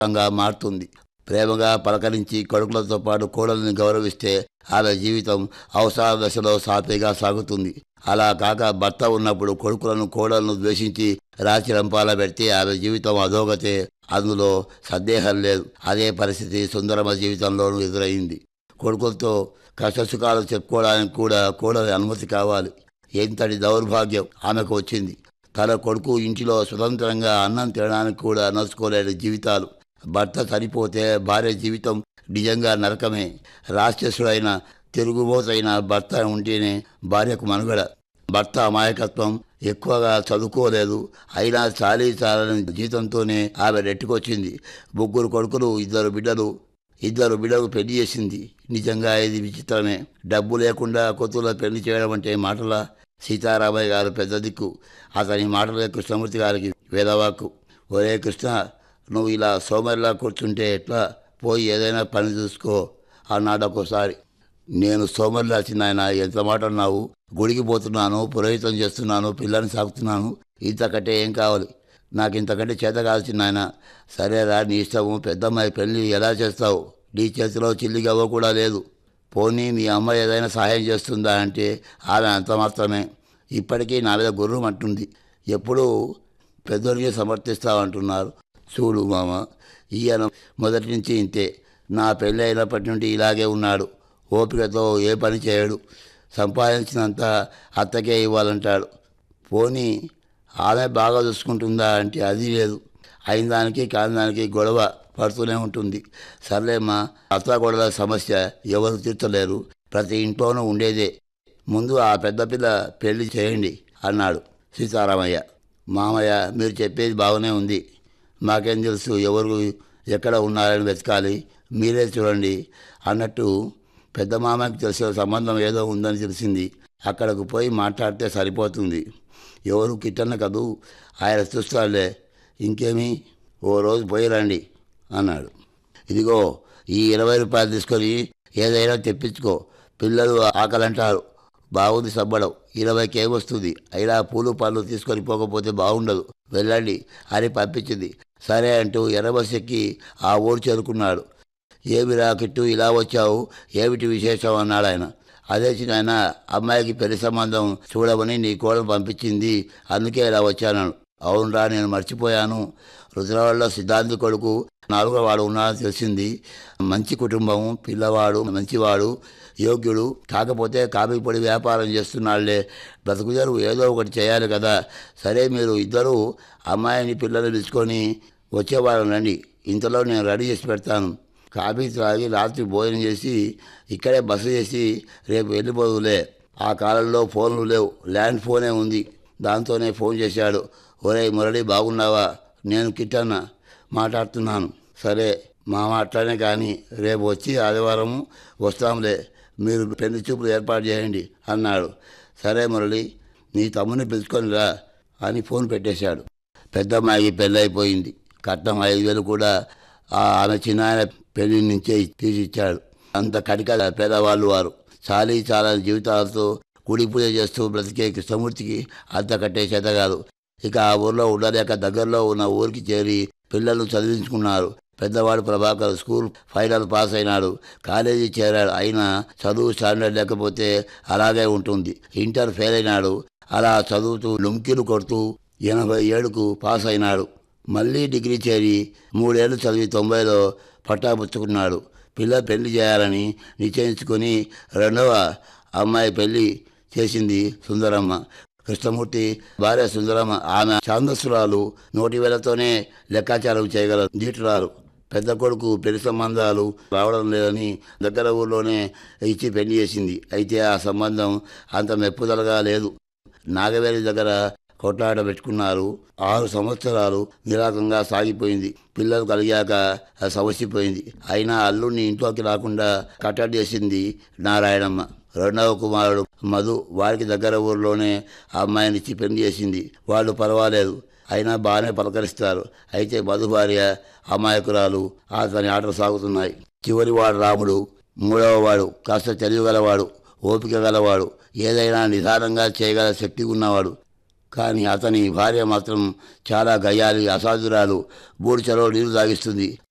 గా మారుతుంది ప్రేమగా పలకరించి కొడుకులతో పాటు కోడల్ని గౌరవిస్తే ఆమె జీవితం అవసర దశలో సాఫీగా సాగుతుంది అలా కాక భర్త ఉన్నప్పుడు కొడుకులను కోడలను ద్వేషించి రాచి రంపాల పెడితే ఆమె జీవితం అధోగతే అందులో సందేహం లేదు అదే పరిస్థితి సుందరమ జీవితంలోనూ ఎదురైంది కొడుకులతో కష్టసుఖాలు చెప్పుకోవడానికి కూడా కోడలి అనుమతి కావాలి ఎంతటి దౌర్భాగ్యం ఆమెకు వచ్చింది తన కొడుకు ఇంటిలో స్వతంత్రంగా అన్నం తినడానికి కూడా నోచుకోలేని జీవితాలు భర్త చనిపోతే భార్య జీవితం నిజంగా నరకమే రాక్షసుడైన తిరుగుబోతైన భర్త ఉంటేనే భార్యకు మనుగడ భర్త అమాయకత్వం ఎక్కువగా చదువుకోలేదు అయినా చాలీ చాలని జీతంతోనే ఆమె నెట్టుకొచ్చింది ముగ్గురు కొడుకులు ఇద్దరు బిడ్డలు ఇద్దరు బిడ్డలు పెళ్లి చేసింది నిజంగా ఇది విచిత్రమే డబ్బు లేకుండా కొత్తలో పెళ్లి చేయడం అంటే మాటల సీతారామయ్య గారు పెద్ద దిక్కు అతని మాటలే కృష్ణమూర్తి గారికి వేదవాక్కు ఒరే కృష్ణ నువ్వు ఇలా సోమరిలా కూర్చుంటే ఎట్లా పోయి ఏదైనా పని చూసుకో అన్నాడు ఒక్కోసారి నేను సోమరిలా చిన్నాయన ఎంత మాట అన్నావు గుడికి పోతున్నాను పురోహితం చేస్తున్నాను పిల్లని సాగుతున్నాను ఇంతకంటే ఏం కావాలి నాకు ఇంతకంటే చేత కాదు చిన్నాయన సరేరా నీ ఇష్టము పెద్దమ్మాయి పెళ్ళి ఎలా చేస్తావు నీ చేతిలో చిల్లి గవ్వ కూడా లేదు పోనీ మీ అమ్మ ఏదైనా సహాయం చేస్తుందా అంటే ఆమె అంత మాత్రమే ఇప్పటికీ నా మీద గుర్రం అంటుంది ఎప్పుడూ పెద్దోడికి సమర్థిస్తామంటున్నారు చూడు మామ ఈయన మొదటి నుంచి ఇంతే నా పెళ్ళి అయినప్పటి నుండి ఇలాగే ఉన్నాడు ఓపికతో ఏ పని చేయడు సంపాదించినంత అత్తకే ఇవ్వాలంటాడు పోనీ ఆమె బాగా చూసుకుంటుందా అంటే అది లేదు అయిన దానికి కాని దానికి గొడవ పడుతూనే ఉంటుంది సర్లేమ్మా అత్త గొడవ సమస్య ఎవరు తీర్చలేరు ప్రతి ఇంట్లోనూ ఉండేదే ముందు ఆ పెద్ద పిల్ల పెళ్లి చేయండి అన్నాడు సీతారామయ్య మామయ్య మీరు చెప్పేది బాగానే ఉంది మాకేం తెలుసు ఎవరు ఎక్కడ ఉన్నారని వెతకాలి మీరే చూడండి అన్నట్టు పెద్ద మామకి తెలిసిన సంబంధం ఏదో ఉందని తెలిసింది అక్కడకు పోయి మాట్లాడితే సరిపోతుంది ఎవరు కిట్టన్న కదూ ఆయన చూస్తాడులే ఇంకేమి ఓ రోజు పోయి రండి అన్నాడు ఇదిగో ఈ ఇరవై రూపాయలు తీసుకొని ఏదైనా తెప్పించుకో పిల్లలు ఆకలంటారు బాగుంది సబ్బడం ఇరవైకి ఏమొస్తుంది అయినా పూలు పళ్ళు తీసుకొని పోకపోతే బాగుండదు వెళ్ళండి అని పంపించింది సరే అంటూ ఎర్రబస్ ఎక్కి ఆ ఊరు చేరుకున్నాడు ఏమి రాకెట్టు ఇలా వచ్చావు ఏమిటి విశేషం అన్నాడు ఆయన అదే చిన్న అమ్మాయికి పెళ్లి సంబంధం చూడమని నీ కోడలు పంపించింది అందుకే ఇలా వచ్చాను అవునరా నేను మర్చిపోయాను రుద్రవాడలో సిద్ధాంతి కొడుకు నాలుగో వాడు ఉన్నాడని తెలిసింది మంచి కుటుంబం పిల్లవాడు మంచివాడు యోగ్యుడు కాకపోతే కాఫీ పొడి వ్యాపారం చేస్తున్నాడులే బ్రతుకుదరు ఏదో ఒకటి చేయాలి కదా సరే మీరు ఇద్దరు అమ్మాయిని పిల్లలు పిలుచుకొని వచ్చేవాళ్ళం రండి ఇంతలో నేను రెడీ చేసి పెడతాను కాఫీ త్రాగి రాత్రి భోజనం చేసి ఇక్కడే బస చేసి రేపు వెళ్ళిపోదులే ఆ కాలంలో ఫోన్లు లేవు ల్యాండ్ ఫోనే ఉంది దాంతోనే ఫోన్ చేశాడు ఒరే మురళి బాగున్నావా నేను కిట్టన్న మాట్లాడుతున్నాను సరే మా మాట్లాడే కానీ రేపు వచ్చి ఆదివారము వస్తాంలే మీరు పెళ్లి చూపులు ఏర్పాటు చేయండి అన్నాడు సరే మురళి నీ తమ్ముని పిలుచుకొని రా అని ఫోన్ పెట్టేశాడు పెద్దమ్మాయికి పెళ్ళైపోయింది కట్నం ఐదు వేలు కూడా ఆ ఆమె చిన్నాయన పెళ్లి నుంచే తీసిచ్చాడు అంత కటిక పేదవాళ్ళు వారు చాలీ చాలా జీవితాలతో గుడి పూజ చేస్తూ బ్రతికే కృష్ణమూర్తికి అంత కట్టే చేత కాదు ఇక ఆ ఊర్లో ఉండలేక దగ్గరలో ఉన్న ఊరికి చేరి పిల్లలు చదివించుకున్నారు పెద్దవాడు ప్రభాకర్ స్కూల్ ఫైనల్ పాస్ అయినాడు కాలేజీ చేరాడు అయినా చదువు స్టాండర్డ్ లేకపోతే అలాగే ఉంటుంది ఇంటర్ ఫెయిల్ అయినాడు అలా చదువుతూ లుంకిలు కొడుతూ ఎనభై ఏడుకు పాస్ అయినాడు మళ్ళీ డిగ్రీ చేరి మూడేళ్లు చదివి తొంభైలో పట్టాపుచ్చుకున్నాడు పిల్ల పెళ్లి చేయాలని నిశ్చయించుకొని రెండవ అమ్మాయి పెళ్లి చేసింది సుందరమ్మ కృష్ణమూర్తి భార్య సుందరమ్మ ఆమె ఛాందస్సురాలు నోటి వేలతోనే లెక్కాచారం చేయగల దీటురాలు పెద్ద కొడుకు పెళ్లి సంబంధాలు రావడం లేదని దగ్గర ఊర్లోనే ఇచ్చి పెళ్లి చేసింది అయితే ఆ సంబంధం అంత మెప్పుదలగా లేదు నాగవేలి దగ్గర కొట్లాట పెట్టుకున్నారు ఆరు సంవత్సరాలు నిరాకంగా సాగిపోయింది పిల్లలు కలిగాక అది సమస్యపోయింది అయినా అల్లుడిని ఇంట్లోకి రాకుండా కట్టడి చేసింది నారాయణమ్మ రెండవ కుమారుడు మధు వారికి దగ్గర ఊరిలోనే ఆ అమ్మాయిని ఇచ్చి పెళ్లి చేసింది వాళ్ళు పర్వాలేదు అయినా బాగానే పలకరిస్తారు అయితే మధు భార్య అమాయకురాలు అతని ఆటలు సాగుతున్నాయి చివరి వాడు రాముడు మూడవ వాడు కాస్త తెలియగలవాడు ఓపిక గలవాడు ఏదైనా నిదానంగా చేయగల శక్తి ఉన్నవాడు కానీ అతని భార్య మాత్రం చాలా గయ్యాలి అసాధురాలు బూడిచలో నీళ్లు తాగిస్తుంది